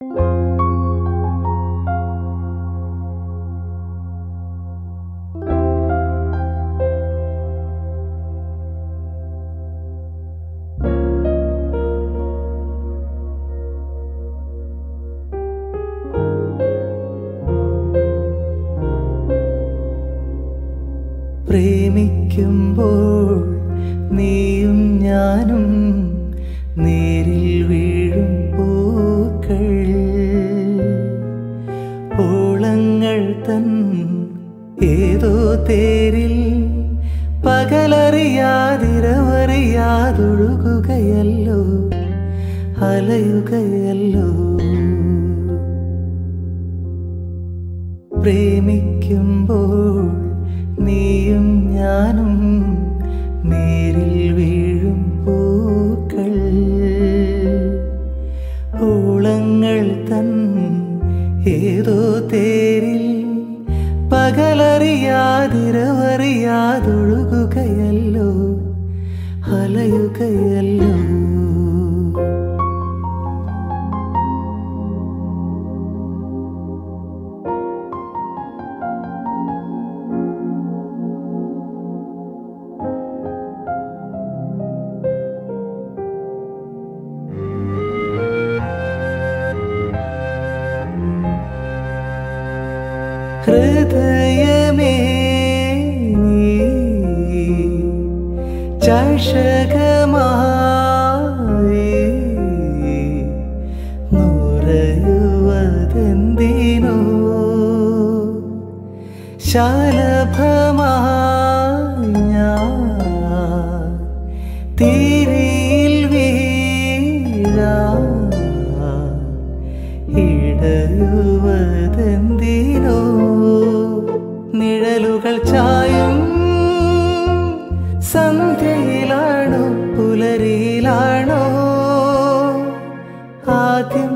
പ്രേമിക്കുമ്പോൾ നീയും ഞാനും നേരിൽ വീഴും പൂക്കൾ ഓളങ്ങൾ തൻ ഏതോ തേരിൽ പകലറിയാതിരവറിയാതൊഴുകുകയല്ലോ അലയുകയല്ലോ പ്രേമിക്കുമ്പോൾ നീയും ഞാനും നേരിൽ വീഴും പൂക്കൾ ഓളങ്ങൾ തൻ ഏതോ തേരിൽ പകലറിയാതിരവറിയാതൊഴുകുകയല്ലോ അലയുകയല്ലോ ഹൃദയമേ നീ ചഷകമായി നുറയുവതെന്തിനോ ശാലഭമായി ഞാൻ തിരിയിൽ വീഴാ ഇടയുവതെന്തിനോ നിഴലുകൾ ചായും സന്ധ്യയിലാണോ പുലരിയിലാണോ ആദ്യം